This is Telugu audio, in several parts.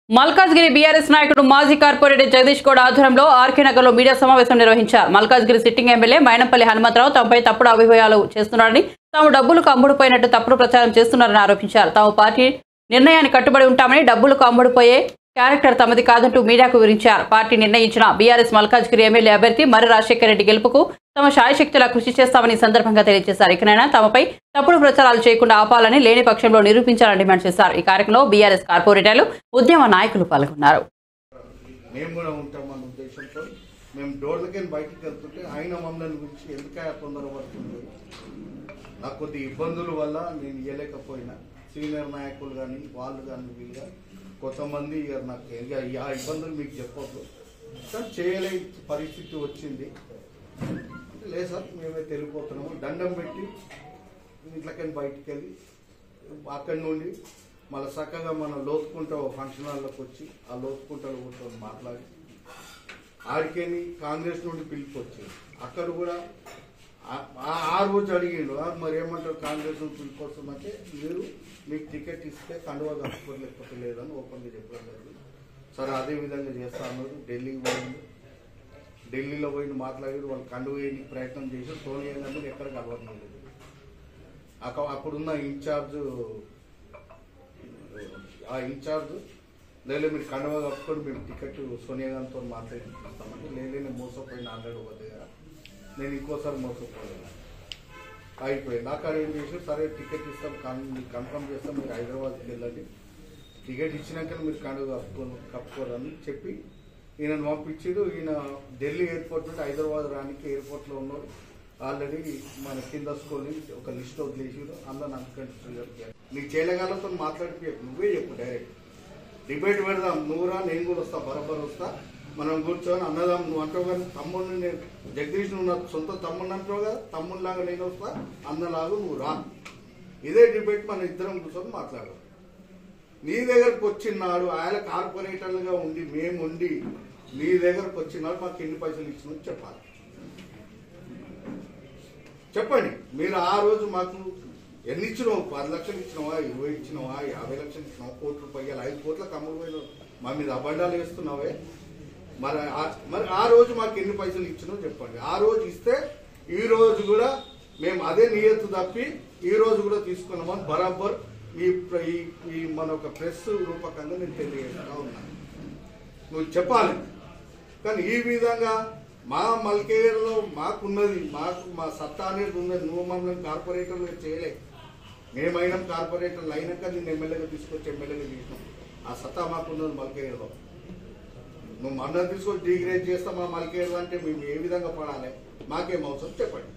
మల్కాజ్గిరి బీఆర్ఎస్ నాయకుడు మాజీ కార్పొరేటర్ జగదీష్ గౌడ్ ఆధ్వర్యంలో ఆర్కే నగర్లో మీడియా సమావేశం నిర్వహించారు మల్కాజ్గిరి సిట్టింగ్ ఎమ్మెల్యే మైనంపల్లి హనుమంతరావు తమపై తప్పుడు అభిప్రాయాలు చేస్తున్నారని తాము డబ్బులకు అమ్ముడుపోయినట్టు తప్పుడు ప్రచారం చేస్తున్నారని ఆరోపించారు తాము పార్టీ నిర్ణయాన్ని కట్టుబడి ఉంటామని డబ్బులకు అమ్ముడుపోయే క్యారెక్టర్ తమది కాదంటూ మీడియాకు వివరించారు పార్టీ నిర్ణయించిన బీఆర్ఎస్ మల్కాజ్గిరి ఎమ్మెల్యే అభ్యర్థి మర్రి రాజశేఖర రెడ్డి గెలుపుకు తమ శాయశక్తులా కృషి చేస్తామని ఈ సందర్భంగా తెలియజేశారు ఇకనైనా తమపై తప్పుడు ప్రచారాలు చేయకుండా ఆపాలని లేని పక్షంలో నిరూపించాలని డిమాండ్ చేశారు ఈ కార్యక్రమంలో బీఆర్ఎస్ కార్పొరేటర్లు ఉద్యమ నాయకులు పాల్గొన్నారు మేము కూడా ఉంటాం అన్న ఉద్దేశంతో మేము డోర్లకి బయటికి వెళ్తుంటే ఆయన మమ్మల్ని గురించి ఎందుకే తొందర పడుతుంది నాకు కొద్ది ఇబ్బందుల వల్ల నేను ఇవ్వలేకపోయినా సీనియర్ నాయకులు కానీ వాళ్ళు కానీ వీళ్ళు కొంతమంది ఇక నాకు ఇక ఆ ఇబ్బందులు మీకు చెప్పొద్దు కానీ చేయలే పరిస్థితి వచ్చింది అంటే లేదు సార్ మేమే తెలిపోతున్నాము దండం పెట్టి ఇంట్లోకి బయటికి వెళ్ళి అక్కడి నుండి మళ్ళీ చక్కగా మనం లోతుకుంట ఫంక్షన్ హాల్లోకి వచ్చి ఆ లోతుకుంటలో కూర్చొని మాట్లాడి ఆడికేని కాంగ్రెస్ నుండి పిలుపు వచ్చింది అక్కడ కూడా ఆ- ఆ- ఆ రోజు అడిగిండు "ఆ, మరి ఏమంటారు కాంగ్రెస్ నుండి పిలుపు వస్తుందంటే మీరు మీకు టికెట్ ఇస్తే కండువా కట్టుకోరు లేకపోతే లేదని ఓపెన్గా చెప్పడం జరిగింది సరే అదే విధంగా చేస్తా అన్నారు ఢిల్లీకి పోయింది ఢిల్లీలో పోయి మాట్లాడి వాళ్ళు కండువ వేయడానికి ప్రయత్నం చేసి సోనియా గాంధీ ఎక్కడ కలవడం లేదు అక్కడ అప్పుడున్న ఇన్ఛార్జ్ ఆ ఇన్ఛార్జ్ లేదు మీరు కండవ కప్పుకొని మేము టికెట్ సోనియా గాంధీతో మాట్లాడిస్తామంటే లేదు నేను మోసపోయిన ఆల్రెడీ వద్ద నేను ఇంకోసారి మోసపోయాను అయిపోయింది నాకు అక్కడ ఏం చేసి సరే టికెట్ ఇస్తాం కన్ మీకు కన్ఫర్మ్ చేస్తాం మీరు హైదరాబాద్కి వెళ్ళండి టికెట్ ఇచ్చినాక మీరు కండువ కప్పుకొని కప్పుకోరని చెప్పి ఈయనను పంపించారు ఈయన ఢిల్లీ ఎయిర్పోర్ట్ నుండి హైదరాబాద్ రానికి ఎయిర్పోర్ట్లో ఉన్నాడు ఆల్రెడీ మన కింద స్కూల్ ఒక లిస్ట్ వదిలేసారు అందులో నాకు కనిపిస్తుంది నీకు చేయలేగాలతో మాట్లాడిపి నువ్వే చెప్పు డైరెక్ట్ డిబేట్ పెడదాం నువ్వురా నేను కూడా వస్తా బరాబర్ వస్తా మనం కూర్చొని అన్నదాం నువ్వు అంటావు కానీ తమ్ముడిని నేను జగదీష్ నువ్వు నాకు సొంత తమ్ముడిని అంటావు కదా తమ్ముడిలాగా నేను వస్తా అన్నలాగా నువ్వు రా ఇదే డిబేట్ మన ఇద్దరం కూర్చొని మాట్లాడదాం నీ దగ్గరకు వచ్చినాడు ఆయన కార్పొరేటర్లుగా ఉండి మేము ఉండి నీ దగ్గరకు వచ్చినాడు మాకు ఎన్ని పైసలు ఇచ్చినా చెప్పాలి చెప్పండి మీరు ఆ రోజు మాకు ఎన్ని ఇచ్చినావు పది లక్షలు ఇచ్చినావా ఇరవై ఇచ్చినావా యాభై లక్షలు ఇచ్చినావా కోటి రూపాయలు ఐదు కోట్లకు అమ్ముడు పోయిన మా మీద అబండాలు వేస్తున్నావే మరి ఆ- మరి ఆ రోజు మాకు ఎన్ని పైసలు ఇచ్చినావు చెప్పండి ఆ రోజు ఇస్తే ఈ రోజు కూడా మేము అదే నియత్తు తప్పి ఈ రోజు కూడా తీసుకున్నామని బరాబర్ ఈ ప్ర- ఈ ఈ మన ఒక ప్రెస్ రూపకంగా నేను తెలియజేస్తా ఉన్నాను నువ్వు చెప్పాలి కానీ ఈ విధంగా మా మల్కేయర్లో మాకున్నది మాకు మా సత్తా అనేది ఉన్నది నువ్వు మమ్మల్ని కార్పొరేటర్లు చేయలే మేమైనా కార్పొరేటర్లు అయినాక నేను ఎమ్మెల్యేగా తీసుకొచ్చి ఎమ్మెల్యేగా తీసినాం ఆ సత్తా మాకున్నది మల్కేయర్లో నువ్వు మమ్మల్ని తీసుకొచ్చి డిగ్రేడ్ చేస్తా మా మల్కేయర్లు అంటే మేము ఏ విధంగా పడాలి మాకేం అవసరం చెప్పండి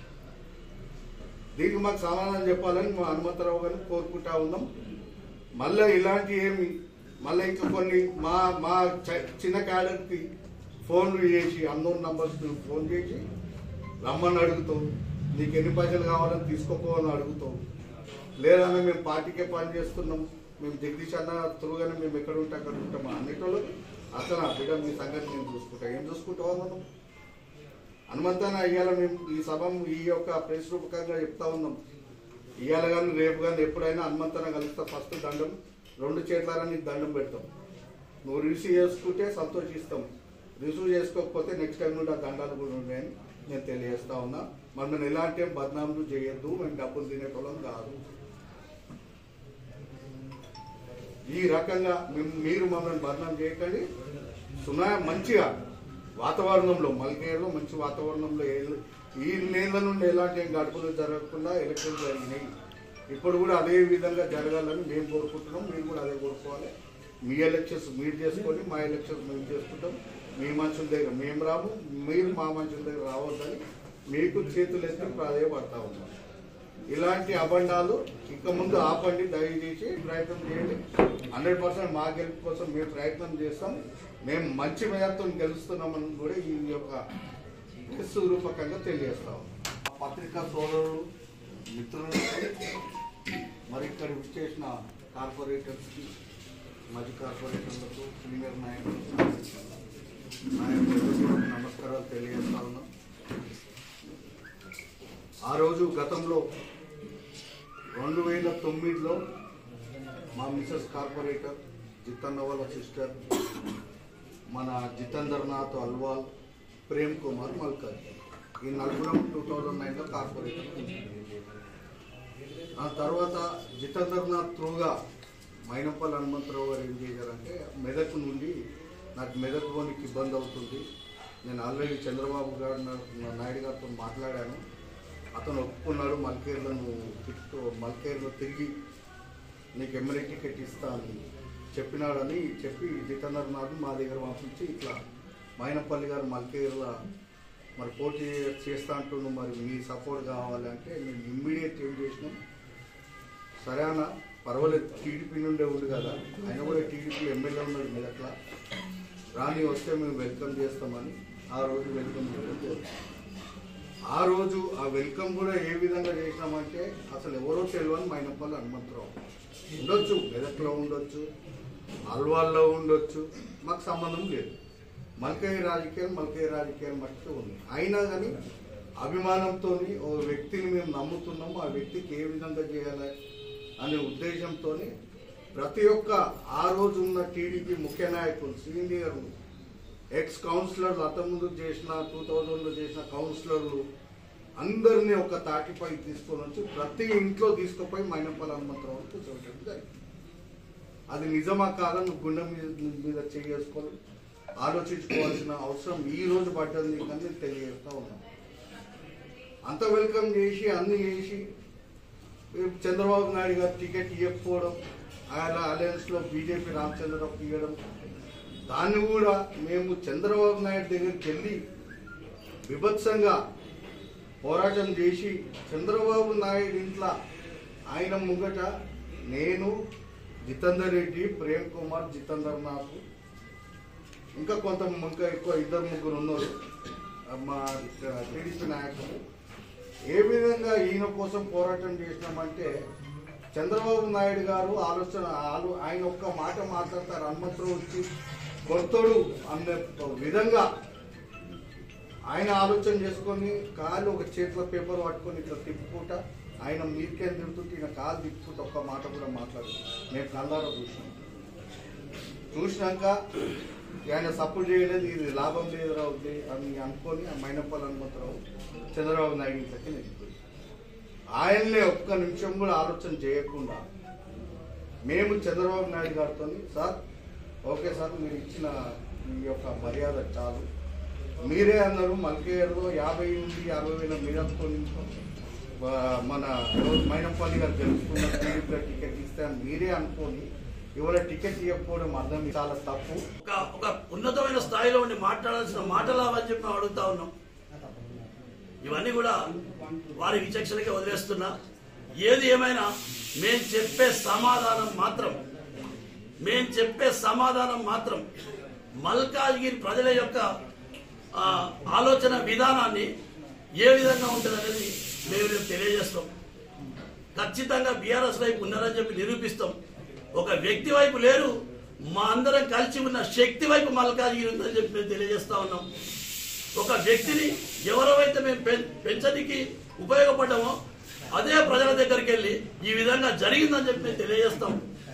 దీనికి మాకు సమాధానం చెప్పాలని మా హనుమంతరావు గారిని కోరుకుంటా ఉన్నాం మళ్ళీ ఇలాంటి ఏమి మళ్ళీ ఇంకా కొన్ని మా మా చ- చిన్న క్యాడర్కి ఫోన్లు చేసి అన్నోన్ నంబర్స్ ఫోన్ చేసి రమ్మని అడుగుతావు నీకు ఎన్ని పైసలు కావాలని తీసుకోపోవని అడుగుతావు లేదన్నా మేము పార్టీకే పని చేస్తున్నాం మేము జగదీష్ అన్న త్రూగానే మేము ఎక్కడ ఉంటే అక్కడ ఉంటాం అన్నిటిలో అసలు ఆ బిడ్డ మీ సంగతి నేను చూసుకుంటా ఏం చూసుకుంటావా మనం హనుమంతాన ఇవాళ మేము ఈ సభ ఈ యొక్క ప్రెస్ రూపకంగా చెప్తా ఉన్నాం ఇవాళ కానీ రేపు కానీ ఎప్పుడైనా హనుమంతాన కలుస్తా ఫస్ట్ దండం రెండు చేతులారా నీకు దండం పెడతాం నువ్వు రిసీవ్ చేసుకుంటే సంతోషిస్తాం రిసీవ్ చేసుకోకపోతే నెక్స్ట్ టైం నుండి ఆ దండాలు కూడా ఉన్నాయని నేను తెలియజేస్తా ఉన్నా మరి మేము ఎలాంటి ఏం బదనాములు చేయొద్దు మేము డబ్బులు తినేటోళ్ళం కాదు ఈ రకంగా మేము మీరు మమ్మల్ని బదనాం చేయకండి సునా మంచిగా వాతావరణంలో మల్కేరులో మంచి వాతావరణంలో ఏ- ఈ నెల నుండి ఎలాంటి ఏం గడుపులు జరగకుండా ఎలక్షన్లు జరిగినాయి ఇప్పుడు కూడా అదే విధంగా జరగాలని మేము కోరుకుంటున్నాం మీరు కూడా అదే కోరుకోవాలి మీ ఎలక్షన్స్ మీరు చేసుకోండి మా ఎలక్షన్స్ మేము చేసుకుంటాం మీ మనుషుల దగ్గర మేము రాము మీరు మా మనుషుల దగ్గర రావద్దని మీకు చేతులు ఎత్తి ప్రాధాయపడతా ఉన్నాం ఇలాంటి అబండాలు ఇక ముందు ఆపండి దయచేసి ప్రయత్నం చేయండి హండ్రెడ్ పర్సెంట్ మా గెలుపు కోసం మేము ప్రయత్నం చేస్తాం మేము మంచి మేయర్తో గెలుస్తున్నామని కూడా ఈ యొక్క ప్రెస్ రూపకంగా తెలియజేస్తాం పత్రికా సోదరులు మిత్రులు మరి ఇక్కడ విచ్చేసిన కార్పొరేటర్స్కి మధ్య కార్పొరేటర్లకు సీనియర్ నాయకులు నాయకులకు నమస్కారాలు తెలియజేస్తా ఉన్నాం ఆ రోజు గతంలో రెండు వేల తొమ్మిదిలో మా మిసెస్ కార్పొరేటర్ జితన్న వాళ్ళ సిస్టర్ మన జితేంద్రనాథ్ అల్వాల్ ప్రేమ్ కుమార్ మల్కర్ ఈ నలుగురం టూ థౌజండ్ నైన్లో కార్పొరేటర్ ఆ తర్వాత జితేంద్రనాథ్ త్రూగా మైనపల్లి హనుమంతరావు గారు ఏం చేశారంటే మెదక్ నుండి నాకు మెదక్ పోనికి ఇబ్బంది అవుతుంది నేను ఆల్రెడీ చంద్రబాబు గారు నా- నాయుడు గారితో మాట్లాడాను అతను ఒప్పుకున్నాడు మల్కేర్లో నువ్వు తిట్టు మల్కేర్లో తిరిగి నీకు ఎమ్మెల్యే టికెట్ ఇస్తా అని చెప్పినాడని చెప్పి జితేంద్రనాథ్ మా దగ్గర పంపించి ఇట్లా మైనపల్లి గారు మల్కేర్లో మరి పోటీ చేస్తా అంటుండు మరి మీ సపోర్ట్ కావాలి అంటే మేము ఇమ్మీడియట్ ఏం చేసినాం సరే అన్న పర్వాలేదు టీడీపీ నుండే ఉంది కదా ఆయన కూడా టీడీపీ ఎమ్మెల్యే ఉన్నాడు మెదక్లా రాని వస్తే మేము వెల్కమ్ చేస్తామని ఆ రోజు వెల్కమ్ చేయడం జరిగింది ఆ రోజు ఆ వెల్కమ్ కూడా ఏ విధంగా చేసినామంటే అసలు ఎవరో తెలియని మైనపల్లి హనుమంతరావు ఉండొచ్చు మెదక్లో ఉండొచ్చు అల్వాల్లో ఉండొచ్చు మాకు సంబంధం లేదు మల్కయ్య రాజకీయాలు మల్కయ్య రాజకీయాలు మట్టుకు ఉంది అయినా కానీ అభిమానంతో ఓ వ్యక్తిని మేము నమ్ముతున్నాము ఆ వ్యక్తికి ఏ విధంగా చేయాలి అనే ఉద్దేశంతో ప్రతి ఒక్క ఆ రోజు ఉన్న టీడీపీ ముఖ్య నాయకులు సీనియర్లు ఎక్స్ కౌన్సిలర్లు అంతకుముందు చేసిన టూ థౌజండ్లో చేసిన కౌన్సిలర్లు అందరినీ ఒక తాటిపై తీసుకొని వచ్చి ప్రతి ఇంట్లో తీసుకుపోయి మైనపల్లి హనుమంతరావు కూర్చోబెట్టడం జరిగింది అది నిజమా కాదా నువ్వు గుండె మీద మీద చేసుకొని ఆలోచించుకోవాల్సిన అవసరం ఈ రోజు పడ్డది నీకు అని నేను తెలియజేస్తా ఉన్నాను అంత వెల్కమ్ చేసి అన్ని చేసి చంద్రబాబు నాయుడు గారు టికెట్ ఇవ్వకపోవడం ఆయన అలయన్స్లో బీజేపీ రామచంద్రరావు ఇవ్వడం దాన్ని కూడా మేము చంద్రబాబు నాయుడు దగ్గరికి వెళ్ళి విభత్సంగా పోరాటం చేసి చంద్రబాబు నాయుడు ఇంట్లో ఆయన ముంగట నేను జితేందర్ రెడ్డి ప్రేమ్ కుమార్ జితేంద్రనాథ్ ఇంకా కొంత ఇంకా ఎక్కువ ఇద్దరు ముగ్గురు ఉన్నారు మా టీడీపీ నాయకులు ఏ విధంగా ఈయన కోసం పోరాటం చేసినామంటే చంద్రబాబు నాయుడు గారు ఆలోచన ఆలో- ఆయన ఒక్క మాట మాట్లాడతారు హనుమంతరావు వచ్చి కొత్తడు అనే విధంగా ఆయన ఆలోచన చేసుకొని కాలు ఒక చేతిలో పేపర్ పట్టుకొని ఇట్లా తిప్పుకుంటా ఆయన మీరికేం తిరుగుతుంటే ఈయన కాలు తిప్పుకుంటూ ఒక్క మాట కూడా మాట్లాడు మేము కళ్ళారా చూసినాం చూసినాక ఆయన సపోర్ట్ చేయలేదు ఇది లాభం లేదురా ఉంది అని అనుకొని ఆ మైనప్పల్ హనుమంతరావు చంద్రబాబు నాయుడు ఇంట్లోకి వెళ్ళిపోయి ఆయన్నే ఒక్క నిమిషం కూడా ఆలోచన చేయకుండా మేము చంద్రబాబు నాయుడు గారితో సార్ ఓకే సార్ మీరు ఇచ్చిన ఈ యొక్క మర్యాద చాలు మీరే అన్నారు మల్కేరులో యాభై నుండి యాభై వేల మీరంతో మన ఎవరు మైనపల్లి గారు తెలుసుకున్న టీడీపీలో టికెట్ ఇస్తే అని మీరే అనుకొని ఇవాళ టికెట్ ఇవ్వకపోవడం అర్థం చాలా తప్పు ఒక ఒక ఉన్నతమైన స్థాయిలో ఉండి మాట్లాడాల్సిన మాటలావని చెప్పి మేము అడుగుతా ఉన్నాం ఇవన్నీ కూడా వారి విచక్షణకే వదిలేస్తున్నా ఏది ఏమైనా మేం చెప్పే సమాధానం మాత్రం మేం చెప్పే సమాధానం మాత్రం మల్కాజ్గిరి ప్రజల యొక్క ఆ, ఆలోచన విధానాన్ని ఏ విధంగా ఉంటుందనేది మేము రేపు తెలియజేస్తాం ఖచ్చితంగా బీఆర్ఎస్ వైపు ఉన్నారని చెప్పి నిరూపిస్తాం ఒక వ్యక్తి వైపు లేరు మా అందరం కలిసి ఉన్న శక్తి వైపు మల్కాజ్గిరి ఉందని చెప్పి మేము తెలియజేస్తా ఉన్నాం ఒక వ్యక్తిని ఎవరైతే మేము పెం- పెంచడానికి ఉపయోగపడ్డామో అదే ప్రజల దగ్గరికి వెళ్ళి ఈ విధంగా జరిగిందని చెప్పి మేము తెలియజేస్తాం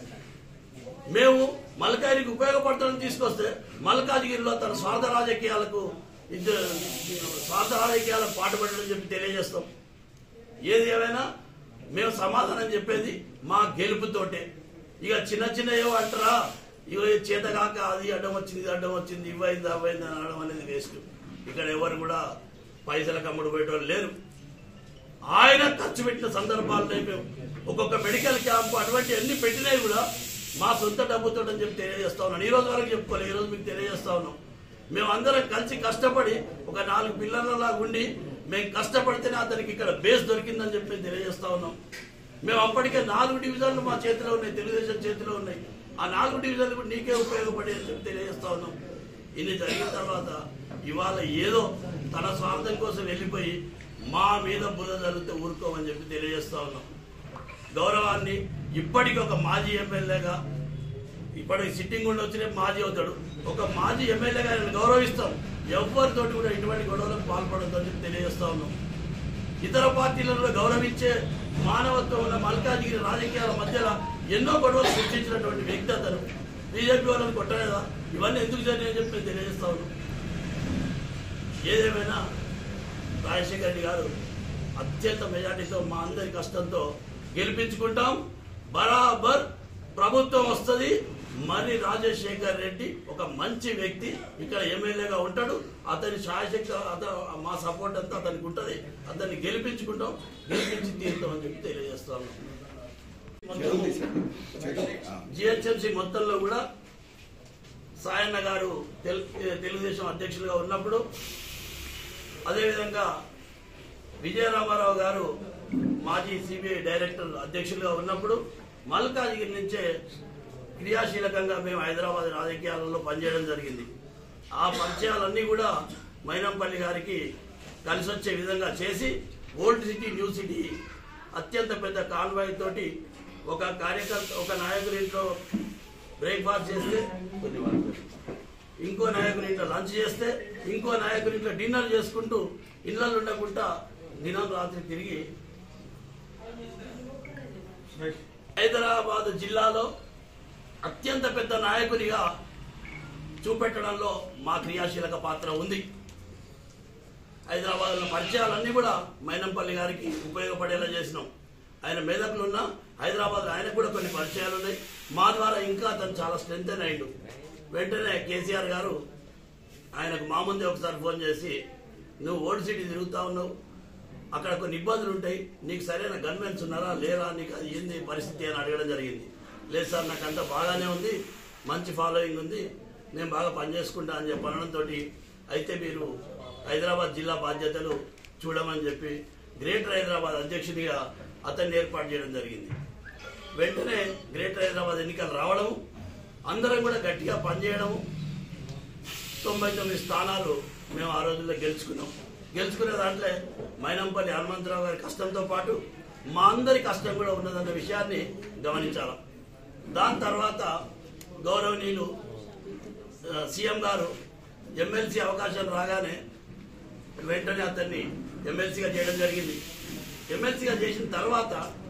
మేము మల్కాజిగిరికి ఉపయోగపడతామని తీసుకొస్తే మల్కాజిగిరిలో తన స్వార్థ రాజకీయాలకు ఇద్దరు స్వార్థ రాజకీయాలకు పాటుపడడం చెప్పి తెలియజేస్తాం ఏది ఏమైనా మేము సమాధానం చెప్పేది మా గెలుపుతోటే ఇక చిన్న చిన్న ఏవో అంటారా ఇవ చేతగాక అది అడ్డం వచ్చింది ఇది అడ్డం వచ్చింది ఇవ్వైంది అవ్వైంది అని అనడం అనేది వేస్ట్ ఇక్కడ ఎవరు కూడా పైసలకు అమ్ముడు పోయేటోళ్ళు లేరు ఆయన ఖర్చు పెట్టిన సందర్భాల్లో మేము ఒక్కొక్క మెడికల్ క్యాంప్ అటువంటి అన్ని పెట్టినవి కూడా మా సొంత డబ్బుతో అని చెప్పి తెలియజేస్తా ఉన్నాను ఈ రోజు వరకు చెప్పుకోలేదు ఈ రోజు మీకు తెలియజేస్తా ఉన్నాం మేము అందరం కలిసి కష్టపడి ఒక నాలుగు పిల్లలలా ఉండి మేము కష్టపడితేనే అతనికి ఇక్కడ బేస్ దొరికిందని చెప్పి మేము తెలియజేస్తా ఉన్నాం మేము అప్పటికే నాలుగు డివిజన్లు మా చేతిలో ఉన్నాయి తెలుగుదేశం చేతిలో ఉన్నాయి ఆ నాలుగు డివిజన్లు కూడా నీకే ఉపయోగపడి అని చెప్పి తెలియజేస్తా ఉన్నాం ఇన్ని జరిగిన తర్వాత ఇవాళ ఏదో తన స్వార్థం కోసం వెళ్ళిపోయి మా మీద బురద జరిగితే ఊరుకోమని చెప్పి తెలియజేస్తా ఉన్నాం గౌరవాన్ని ఇప్పటికి ఒక మాజీ ఎమ్మెల్యేగా ఇప్పటికి సిట్టింగ్ ఉండి వచ్చిన మాజీ అవుతాడు ఒక మాజీ ఎమ్మెల్యేగా ఆయన గౌరవిస్తాం ఎవరితోటి కూడా ఇటువంటి గొడవలకు పాల్పడొద్దని చెప్పి తెలియజేస్తా ఉన్నాం ఇతర పార్టీలను కూడా గౌరవించే మానవత్వం ఉన్న మల్కాజిగిరి రాజకీయాల మధ్యలో ఎన్నో గొడవలు సృష్టించినటువంటి వ్యక్తి అతను బీజేపీ వాళ్ళని కొట్టలేదా ఇవన్నీ ఎందుకు జరిగాయని చెప్పి నేను తెలియజేస్తా ఉన్నాను ఏదేమైనా రాజశేఖర రెడ్డి గారు అత్యంత మెజార్టీతో మా అందరి కష్టంతో గెలిపించుకుంటాం బరాబర్ ప్రభుత్వం వస్తుంది మరి రాజశేఖర్ రెడ్డి ఒక మంచి వ్యక్తి ఇక్కడ ఎమ్మెల్యేగా ఉంటాడు అతని శాయశక్తి అతను మా సపోర్ట్ అంతా అతనికి ఉంటుంది అతన్ని గెలిపించుకుంటాం గెలిపించి తీరుతాం అని చెప్పి తెలియజేస్తాను జిహెచ్ఎంసీ మొత్తంలో కూడా సాయన్న గారు తెలు- తెలుగుదేశం అధ్యక్షులుగా ఉన్నప్పుడు అదేవిధంగా విజయరామారావు గారు మాజీ సిబిఐ డైరెక్టర్ అధ్యక్షులుగా ఉన్నప్పుడు మల్కాజిగిరి నుంచే క్రియాశీలకంగా మేము హైదరాబాద్ రాజకీయాలలో పనిచేయడం జరిగింది ఆ పరిచయాలన్నీ కూడా మైనంపల్లి గారికి కలిసి వచ్చే విధంగా చేసి ఓల్డ్ సిటీ న్యూ సిటీ అత్యంత పెద్ద కాన్వాయ్ తోటి ఒక కార్యకర్త ఒక నాయకుడి ఇంట్లో బ్రేక్ఫాస్ట్ చేస్తే కొన్ని వాళ్ళు ఇంకో నాయకుని ఇంట్లో లంచ్ చేస్తే ఇంకో నాయకుని ఇంట్లో డిన్నర్ చేసుకుంటూ ఇళ్ళలో ఉండకుండా దినం రాత్రి తిరిగి హైదరాబాద్ జిల్లాలో అత్యంత పెద్ద నాయకునిగా చూపెట్టడంలో మా క్రియాశీలక పాత్ర ఉంది హైదరాబాద్లో పరిచయాలన్నీ కూడా మైనంపల్లి గారికి ఉపయోగపడేలా చేసినాం ఆయన మెదక్లో ఉన్న హైదరాబాద్ ఆయనకు కూడా కొన్ని పరిచయాలు ఉన్నాయి మా ద్వారా ఇంకా అతను చాలా స్ట్రెంత్ అయ్యిండు వెంటనే కేసీఆర్ గారు ఆయనకు మా ముందే ఒకసారి ఫోన్ చేసి నువ్వు ఓల్డ్ సిటీ తిరుగుతా ఉన్నావు అక్కడ కొన్ని ఇబ్బందులు ఉంటాయి నీకు సరైన గన్మెన్స్ ఉన్నారా లేరా నీకు అది ఏంది పరిస్థితి అని అడగడం జరిగింది లేదు సార్ నాకు అంతా బాగానే ఉంది మంచి ఫాలోయింగ్ ఉంది నేను బాగా పనిచేసుకుంటా అని చెప్పి అనడంతో అయితే మీరు హైదరాబాద్ జిల్లా బాధ్యతలు చూడమని చెప్పి గ్రేటర్ హైదరాబాద్ అధ్యక్షుడిగా అతన్ని ఏర్పాటు చేయడం జరిగింది వెంటనే గ్రేటర్ హైదరాబాద్ ఎన్నికలు రావడము అందరం కూడా గట్టిగా పనిచేయడము తొంభై తొమ్మిది స్థానాలు మేము ఆ రోజుల్లో గెలుచుకున్నాం గెలుచుకునే దాంట్లో మైనంపల్లి హనుమంతరావు గారి కష్టంతో పాటు మా అందరి కష్టం కూడా ఉన్నదన్న విషయాన్ని గమనించాలి దాని తర్వాత గౌరవనీయులు ఆ, సీఎం గారు ఎమ్మెల్సీ అవకాశం రాగానే వెంటనే అతన్ని ఎమ్మెల్సీగా చేయడం జరిగింది ఎమ్మెల్సీగా చేసిన తర్వాత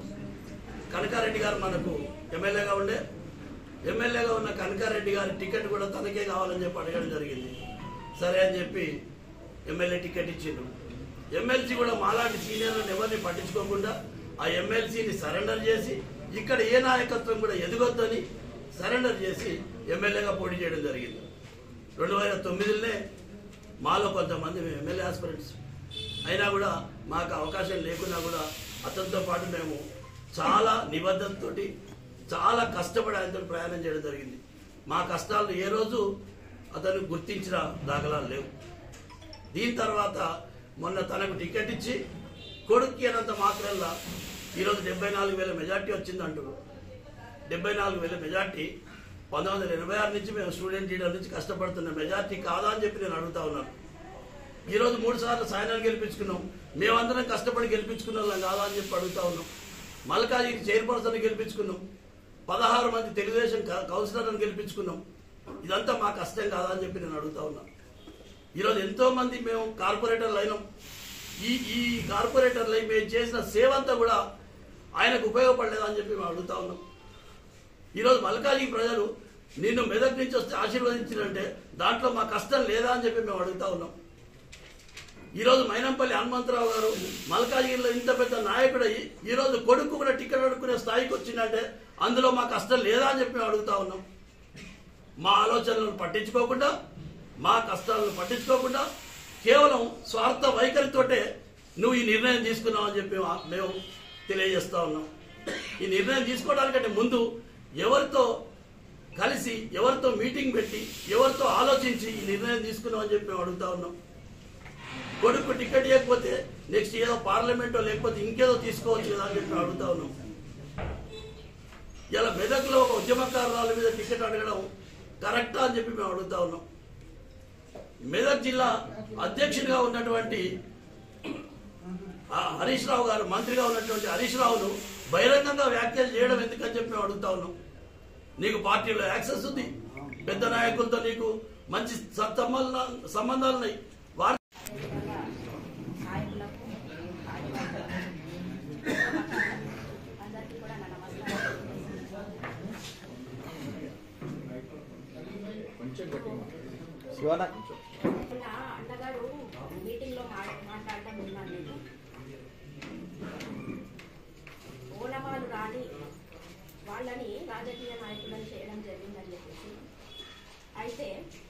కనకారెడ్డి గారు మనకు ఎమ్మెల్యేగా ఉండే ఎమ్మెల్యేగా ఉన్న కనకారెడ్డి గారి టికెట్ కూడా తనకే కావాలని చెప్పి అడగడం జరిగింది సరే అని చెప్పి ఎమ్మెల్యే టికెట్ ఇచ్చిండు ఎమ్మెల్సీ కూడా మాలాంటి సీనియర్లను ఎవరిని పట్టించుకోకుండా ఆ ఎమ్మెల్సీని సరెండర్ చేసి ఇక్కడ ఏ నాయకత్వం కూడా ఎదగొద్దని సరెండర్ చేసి ఎమ్మెల్యేగా పోటీ చేయడం జరిగింది రెండు వేల తొమ్మిదిలోనే మాలో కొంతమంది మేము ఎమ్మెల్యే ఆస్పిరెంట్స్ అయినా కూడా మాకు అవకాశం లేకున్నా కూడా అతనితో పాటు మేము చాలా నిబద్ధతతోటి చాలా కష్టపడి ఆయనతో ప్రయాణం చేయడం జరిగింది మా కష్టాలను ఏ రోజు అతను గుర్తించిన దాఖలాలు లేవు దీని తర్వాత మొన్న తనకు టికెట్ ఇచ్చి కొడుక్కి అనంత మాత్రంలో ఈరోజు డెబ్బై నాలుగు వేల మెజార్టీ వచ్చింది అంటున్నారు డెబ్బై నాలుగు వేల మెజార్టీ పంతొమ్మిది వందల ఎనభై ఆరు నుంచి మేము స్టూడెంట్ లీడర్ నుంచి కష్టపడుతున్న మెజార్టీ కాదా అని చెప్పి నేను అడుగుతా ఉన్నాను ఈరోజు మూడు సార్లు సాయనాలు గెలిపించుకున్నాం మేమందరం కష్టపడి గెలిపించుకున్న వాళ్ళం కాదా అని చెప్పి అడుగుతా ఉన్నాం మల్కాజికి చైర్పర్సన్ గెలిపించుకున్నాం పదహారు మంది తెలుగుదేశం క- కౌన్సిలర్లను గెలిపించుకున్నాం ఇదంతా మా కష్టం కాదా అని చెప్పి నేను అడుగుతా ఉన్నా ఈరోజు ఎంతో మంది మేము కార్పొరేటర్లు అయినాం ఈ ఈ కార్పొరేటర్లు అయి మేము చేసిన సేవ అంతా కూడా ఆయనకు ఉపయోగపడలేదా అని చెప్పి మేము అడుగుతా ఉన్నాం ఈరోజు మల్కాజీ ప్రజలు నిన్ను మెదక్ నుంచి వస్తే ఆశీర్వదించినంటే దాంట్లో మా కష్టం లేదా అని చెప్పి మేము అడుగుతా ఉన్నాం ఈరోజు మైనంపల్లి హనుమంతరావు గారు మల్కాజిగిరిలో ఇంత పెద్ద నాయకుడు అయ్యి ఈరోజు కొడుకు కూడా టికెట్ అడుక్కునే స్థాయికి వచ్చిందంటే అందులో మా కష్టం లేదా అని చెప్పి మేము అడుగుతా ఉన్నాం మా ఆలోచనలను పట్టించుకోకుండా మా కష్టాలను పట్టించుకోకుండా కేవలం స్వార్థ వైఖరితోటే నువ్వు ఈ నిర్ణయం తీసుకున్నావు అని చెప్పి మా- మేము తెలియజేస్తా ఉన్నాం ఈ నిర్ణయం తీసుకోవడానికంటే ముందు ఎవరితో కలిసి ఎవరితో మీటింగ్ పెట్టి ఎవరితో ఆలోచించి ఈ నిర్ణయం తీసుకున్నావు అని చెప్పి మేము అడుగుతా ఉన్నాం కొడుకు టికెట్ ఇవ్వకపోతే నెక్స్ట్ ఏదో పార్లమెంటో లేకపోతే ఇంకేదో తీసుకోవచ్చు కదా అని చెప్పి అడుగుతా ఉన్నాం ఇలా మెదక్లో ఒక ఉద్యమకారురాల మీద టికెట్ అడగడం కరెక్టా అని చెప్పి మేము అడుగుతా ఉన్నాం మెదక్ జిల్లా అధ్యక్షుడిగా ఉన్నటువంటి ఆ హరీష్ రావు గారు మంత్రిగా ఉన్నటువంటి హరీష్ రావును బహిరంగంగా వ్యాఖ్యలు చేయడం ఎందుకని చెప్పి మేము అడుగుతా ఉన్నాం నీకు పార్టీలో యాక్సెస్ ఉంది పెద్ద నాయకులతో నీకు మంచి స- సంబంధ- సంబంధాలు ఉన్నాయి వారి నాయకులకు అందరికీ కూడా నా నమస్కారం చెప్తాను విన్నాను నేను ఓలమాలు రాని వాళ్ళని రాజకీయ నాయకులను చేయడం జరిగిందని చెప్పేసి అయితే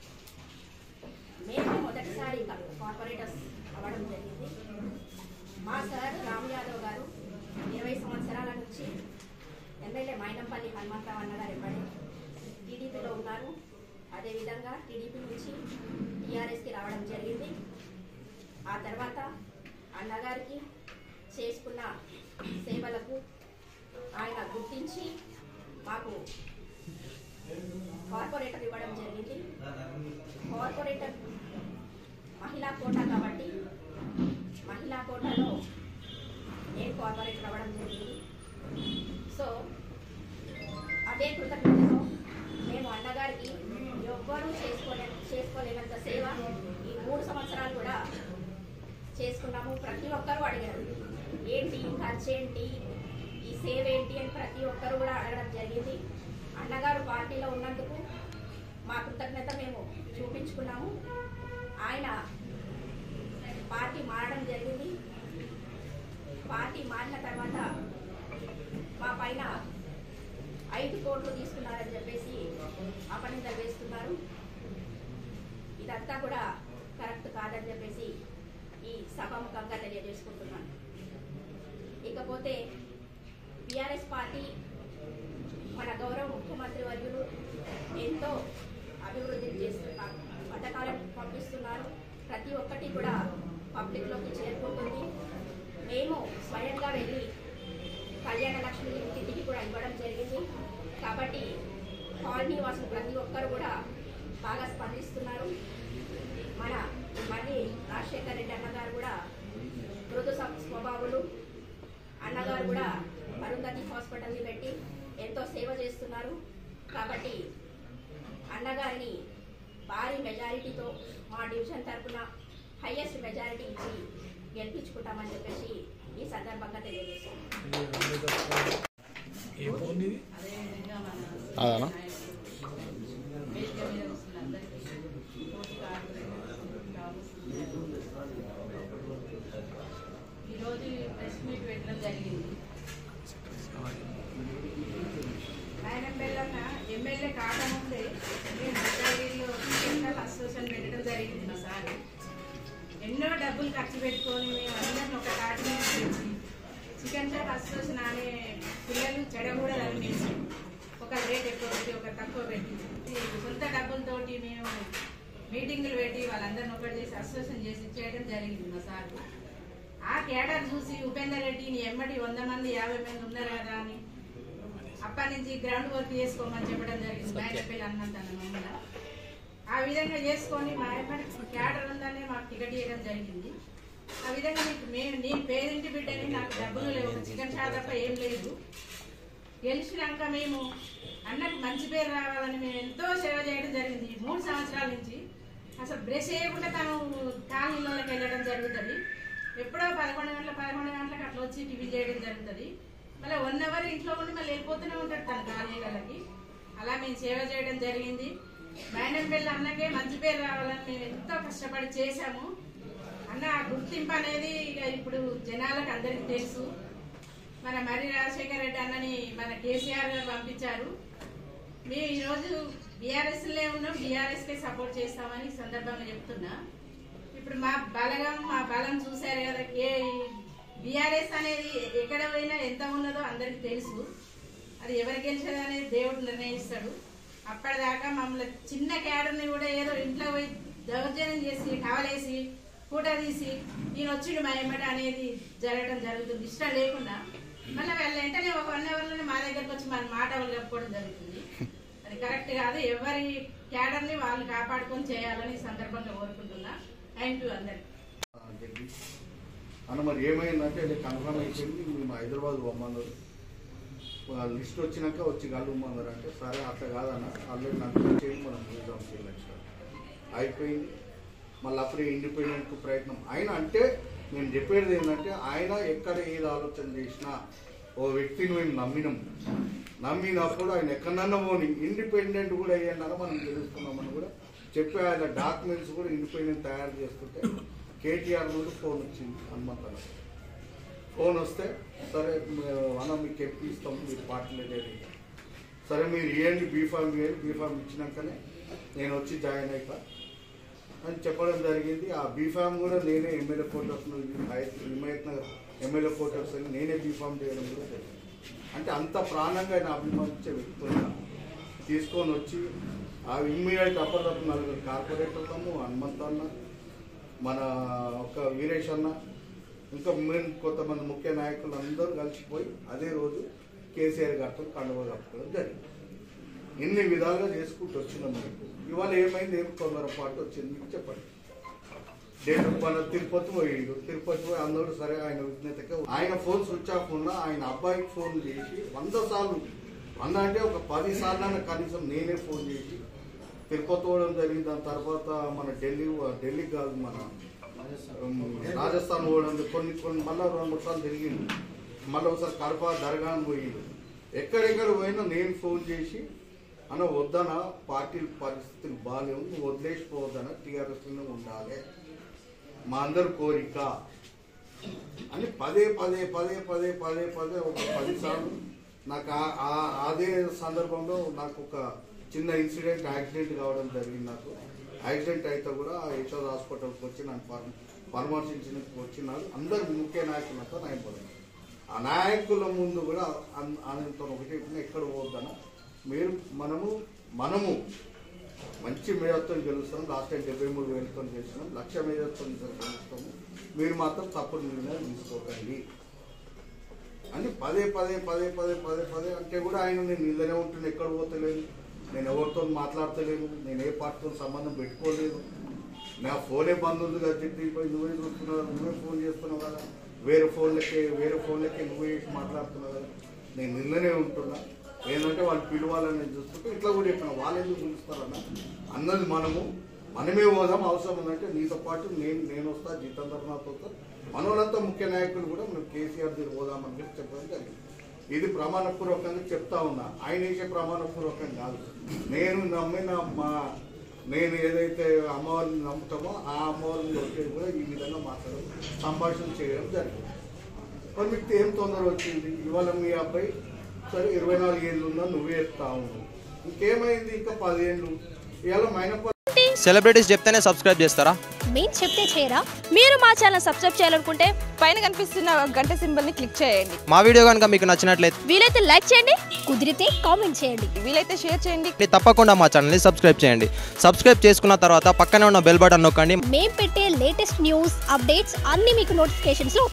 మేమే మొదటిసారి కార్పొరేటర్స్ అవ్వడం జరిగింది మా సార్ రామ్ యాదవ్ గారు ఇరవై సంవత్సరాల నుంచి ఎమ్మెల్యే మైనంపల్లి హనుమంతరావు అన్నగారు ఎప్పటి టీడీపీలో ఉన్నారు అదేవిధంగా టీడీపీ నుంచి టీఆర్ఎస్కి రావడం జరిగింది ఆ తర్వాత అన్నగారికి చేసుకున్న సేవలకు ఆయన గుర్తించి మాకు కార్పొరేటర్ ఇవ్వడం జరిగింది కార్పొరేటర్ మహిళా కోటా కాబట్టి మహిళా కోటాలో నేను కార్పొరేటర్ అవ్వడం జరిగింది సో అదే కృతజ్ఞతతో మేము అన్నగారికి ఎవ్వరూ చేసుకోలే చేసుకోలేనంత సేవ ఈ మూడు సంవత్సరాలు కూడా చేసుకున్నాము ప్రతి ఒక్కరూ అడిగారు ఏంటి ఖర్చు ఏంటి ఈ సేవ ఏంటి అని ప్రతి ఒక్కరు కూడా అడగడం జరిగింది అన్నగారు పార్టీలో ఉన్నందుకు మా కృతజ్ఞత మేము చూపించుకున్నాము ఆయన పార్టీ మారడం జరిగింది పార్టీ మారిన తర్వాత మా పైన ఐదు కోట్లు తీసుకున్నారని చెప్పేసి అపనిందలు వేస్తున్నారు ఇదంతా కూడా కరెక్ట్ కాదని చెప్పేసి ఈ సభాముఖంగా తెలియజేసుకుంటున్నాను ఇకపోతే టిఆర్ఎస్ పార్టీ మన గౌరవ ముఖ్యమంత్రి వర్యులు ఎంతో అభివృద్ధి చేస్తున్నారు పథకాలను పంపిస్తున్నారు ప్రతి ఒక్కటి కూడా పబ్లిక్లోకి చేరుకుంటుంది మేము స్వయంగా వెళ్ళి కళ్యాణ లక్ష్మి ఇంటికి కూడా ఇవ్వడం జరిగింది కాబట్టి కాలనీ వాసులు ప్రతి ఒక్కరు కూడా బాగా స్పందిస్తున్నారు మన మళ్ళీ రాజశేఖర్ రెడ్డి అన్నగారు కూడా మృదు సం- స్వభావులు అన్నగారు కూడా అరుంధతి హాస్పిటల్ని పెట్టి ఎంతో సేవ చేస్తున్నారు కాబట్టి అన్నగారిని భారీ మెజారిటీతో మా డివిజన్ తరఫున హైయెస్ట్ మెజారిటీ ఇచ్చి గెలిపించుకుంటామని చెప్పేసి ఈ సందర్భంగా తెలియజేస్తాను ఏ ఫోన్ ఇది అదేవిధంగా మన అదేనా? వేదిక మీద వస్తున్న అందరికీ కోటి కార్పొరేటర్స్ ఈరోజు ప్రెస్ మీట్ పెట్టడం జరిగింది ఆయన పిల్లన్న ఎమ్మెల్యే కాకముందే మేము ఉదయగిరిలో సెంట్రల్ అసోసియేషన్ పెట్టడం జరిగింది మా సార్ ఎన్నో డబ్బులు ఖర్చు పెట్టుకొని మేము అందరిని ఒక కాటి మీద తెచ్చి చికెన్ షాప్ అసోసియేషన్ అనే పిల్లలు చెడకూడదని మేము ఒక రేట్ ఎక్కువ పెట్టి ఒక తక్కువ పెట్టి ఈ సొంత డబ్బులతోటి మేము మీటింగులు పెట్టి వాళ్ళందరిని ఒకటి చేసి అసోసియేషన్ చేసి చేయడం జరిగింది మా సార్ ఆ కేడర్ చూసి ఉపేందర్ రెడ్డిని ఎమ్మటి వంద మంది యాభై మంది ఉన్నారు కదా అని అప్పటి నుంచి గ్రౌండ్ వర్క్ చేసుకోమని చెప్పడం జరిగింది బయటపల్లి అన్నంత మమ్మల్ని ఆ విధంగా చేసుకొని మా ఎమ్మటి క్యాడర్ ఉందనే మాకు టికెట్ ఇవ్వడం జరిగింది ఆ విధంగా మీకు మేము నేను పేరింటి బిడ్డని నాకు డబ్బులు లేవు చికెన్ షాప్ తప్ప ఏం లేదు గెలిచినాక మేము అన్నకు మంచి పేరు రావాలని మేము ఎంతో సేవ చేయడం జరిగింది ఈ మూడు సంవత్సరాల నుంచి అసలు బ్రష్ చేయకుండా తను కాలనీలోకి వెళ్ళడం జరుగుతుంది ఎప్పుడో పదకొండు గంటల పదకొండు గంటలకు అట్లా వచ్చి టీవీ చేయడం జరుగుతుంది మళ్ళీ వన్ అవర్ ఇంట్లో ఉండి మళ్ళీ వెళ్ళిపోతూనే ఉంటాడు తన కాలనీలకి అలా మేము సేవ చేయడం జరిగింది మైనం పిల్ల అన్నకే మంచి పేరు రావాలని మేము ఎంతో కష్టపడి చేశాము అన్న ఆ గుర్తింపు అనేది ఇక ఇప్పుడు జనాలకు అందరికీ తెలుసు మన మర్రి రాజశేఖర రెడ్డి అన్నని మన కేసీఆర్ గారు పంపించారు మేము ఈరోజు బీఆర్ఎస్ లే ఉన్నాం బీఆర్ఎస్ కే సపోర్ట్ చేస్తామని ఈ సందర్భంగా చెప్తున్నా ఇప్పుడు మా బలగం మా బలం చూశారు కదా ఏ బీఆర్ఎస్ అనేది ఎక్కడ పోయినా ఎంత ఉన్నదో అందరికి తెలుసు అది ఎవరు గెలిచేది అనేది దేవుడు నిర్ణయిస్తాడు అప్పటిదాకా మమ్మల్ని చిన్న క్యాడర్ని కూడా ఏదో ఇంట్లో పోయి దౌర్జన్యం చేసి కవలేసి పూట తీసి ఈయన వచ్చిండు మా ఎమ్మట అనేది జరగడం జరుగుతుంది ఇష్టం లేకుండా మళ్ళీ వాళ్ళ వెంటనే ఒక వన్ అవర్లోనే మా దగ్గరకు వచ్చి మన మాట వాళ్ళు చెప్పుకోవడం జరుగుతుంది అది కరెక్ట్ కాదు ఎవరి క్యాడర్ని వాళ్ళు కాపాడుకొని చేయాలని ఈ సందర్భంగా కోరుకుంటున్నా థ్యాంక్ యూ అందరికి జగదీష్ అన్న మరి ఏమైందంటే అది కన్ఫర్మ్ అయిపోయింది మేము హైదరాబాద్ పొమ్మన్నారు లిస్ట్ వచ్చినాక వచ్చి కలుగుమన్నారు అంటే సరే అట్లా కాదన్న ఆల్రెడీ నాకు చేయండి మనం చూద్దాం ఎలక్షన్ అయిపోయింది మళ్ళీ అప్పుడే ఇండిపెండెంట్ ప్రయత్నం ఆయన అంటే నేను చెప్పేది ఏంటంటే ఆయన ఎక్కడ ఏది ఆలోచన చేసినా ఓ వ్యక్తిని మేము నమ్మినాం నమ్మినప్పుడు ఆయన ఎక్కడన్నా పోని ఇండిపెండెంట్ కూడా అయ్యన్నారా మనం తెలుసుకున్నామని కూడా చెప్పే ఆయన డాక్యుమెంట్స్ కూడా ఇండిపెండెంట్ తయారు చేసుకుంటే కేటీఆర్ నుండి ఫోన్ వచ్చింది హనుమంతన ఫోన్ వస్తే సరే మేము అన్న మీకు ఎప్పుడు ఇస్తాం మీరు పార్టీలో చేయండి సరే మీరు ఇవ్వండి బీఫామ్ ఇవ్వండి బీఫామ్ ఇచ్చినాకనే నేను వచ్చి జాయిన్ అవుతా అని చెప్పడం జరిగింది ఆ బీఫామ్ కూడా నేనే MLA photos Himayat Nagar MLA photos అని నేనే బీఫామ్ చేయడం కూడా జరిగింది అంటే అంత ప్రాణంగా ఆయన అభిమానించే వ్యక్తులుగా తీసుకొని వచ్చి ఆ ఇమ్మీడియట్ అప్పటికప్పుడు నలుగురు కార్పొరేటర్లము హనుమంత్ అన్న మన ఒక వీరేష్ అన్న ఇంకా మేము కొంతమంది ముఖ్య నాయకులు అందరూ కలిసిపోయి అదే రోజు కేసీఆర్ గారితో కండువ కప్పుకోవడం జరిగింది ఇన్ని విధాలుగా చేసుకుంటూ వచ్చినాం మీకు ఇవాళ ఏమైంది ఏం తొందరపాటు వచ్చింది మీకు చెప్పండి డేట్ మన తిరుపతి పోయిండు తిరుపతి పోయి అందరూ సరే ఆయన విజ్ఞతగా ఆయన ఫోన్ స్విచ్ ఆఫ్ ఉన్నా ఆయన అబ్బాయికి ఫోన్ చేసి వంద సార్లు వంద అంటే ఒక పది సార్లు కనీసం నేనే ఫోన్ చేసి తిరుపతి పోవడం జరిగింది దాని తర్వాత మన ఢిల్లీ ఢిల్లీ కాదు మన ఉమ్, రాజస్థాన్ పోవడం కొన్ని కొన్ని మళ్ళీ రెండు మూడు సార్లు తిరిగిండు మళ్ళీ ఒకసారి కడప దర్గాన్ పోయిండు ఎక్కడెక్కడ పోయినా నేను ఫోన్ చేసి అన్న వద్దన పార్టీ పరిస్థితులు బాగాలేవు నువ్వు వదిలేసిపోవద్దన టీఆర్ఎస్లోనే ఉండాలి మా అందరి కోరిక అని పదే పదే పదే పదే పదే పదే ఒక పది సార్లు నాకు ఆ- ఆ- అదే సందర్భంలో నాకు ఒక చిన్న ఇన్సిడెంట్ యాక్సిడెంట్ కావడం జరిగింది నాకు యాక్సిడెంట్ అయితే కూడా యశోద్ హాస్పిటల్కి వచ్చి నన్ను పర్ పరామర్శించడానికి వచ్చినారు అందరు ముఖ్య నాయకులతో నాయకులు ఆ నాయకుల ముందు కూడా అన్- ఆయనతో ఒకటి చెప్పిన ఎక్కడ పోద్దన మీరు మనము మనము మంచి మేధత్వం గెలుస్తాం లాస్ట్ టైం డెబ్బై మూడు వేలతో గెలిచినాం లక్ష మేధత్వం గెలుస్తాము మీరు మాత్రం తప్పుడు నిర్ణయాలు తీసుకోకండి అని పదే పదే పదే పదే పదే పదే అంటే కూడా ఆయన నేను ఇళ్ళనే ఉంటున్నా ఎక్కడ పోతలేను నేను ఎవరితో మాట్లాడతలేను నేను ఏ పార్టీతో సంబంధం పెట్టుకోలేదు నా ఫోనే బంద్ ఉంది కదా చెప్పి పోయి నువ్వే చూస్తున్నావు కదా, నువ్వే ఫోన్ చేస్తున్నావు కదా వేరే ఫోన్లకే వేరే ఫోన్లకే నువ్వే చేసి మాట్లాడుతున్నావు కదా నేను ఇళ్ళనే ఉంటున్నా ఏంటంటే వాళ్ళు పిలవాలని నేను చూస్తుంటే ఇట్లా కూడా చెప్పిన వాళ్ళు ఎందుకు పిలుస్తారన్న అన్నది మనము మనమే పోదాం అవసరం ఉందంటే నీతో పాటు నేను నేను వస్తా జితేంద్ర నాథ్ వస్తా మనోళ్ళంతా ముఖ్య నాయకులు కూడా మేము కేసీఆర్ దగ్గర పోదామని కూడా చెప్పడం జరిగింది ఇది ప్రమాణపూర్వకంగా చెప్తా ఉన్నా ఆయన వేసే ప్రమాణపూర్వకం కాదు నేను నమ్మిన మా నేను ఏదైతే అమ్మవారిని నమ్ముతామో ఆ అమ్మవారిని వచ్చేది కూడా ఈ విధంగా మాట్లాడడం సంభాషణ చేయడం జరిగింది మరి మీకు ఏం తొందర వచ్చింది ఇవాళ మీ అబ్బాయి సరే ఇరవై నాలుగు ఏళ్ళు ఉన్నా నువ్వే ఎత్తా ఉన్నావు ఇంకేమైంది ఇంకా పదేళ్ళు ఇవాళ మైనపల్లి సెలబ్రిటీస్ చెప్తేనే సబ్స్క్రైబ్ చేస్తారా మేము చెప్తే చేయరా మీరు మా ఛానల్ సబ్స్క్రైబ్ చేయాలనుకుంటే పైన కనిపిస్తున్న గంట సింబల్ ని క్లిక్ చేయండి మా వీడియో కనుక మీకు నచ్చినట్లయితే వీలైతే లైక్ చేయండి కుదిరితే కామెంట్ చేయండి వీలైతే షేర్ చేయండి తప్పకుండా మా ఛానల్ని సబ్స్క్రైబ్ చేయండి సబ్స్క్రైబ్ చేసుకున్న తర్వాత పక్కనే ఉన్న బెల్ బటన్ నొక్కండి మేము పెట్టే లేటెస్ట్ న్యూస్ అప్డేట్స్ అన్నీ మీకు నోటిఫికేషన్స్లో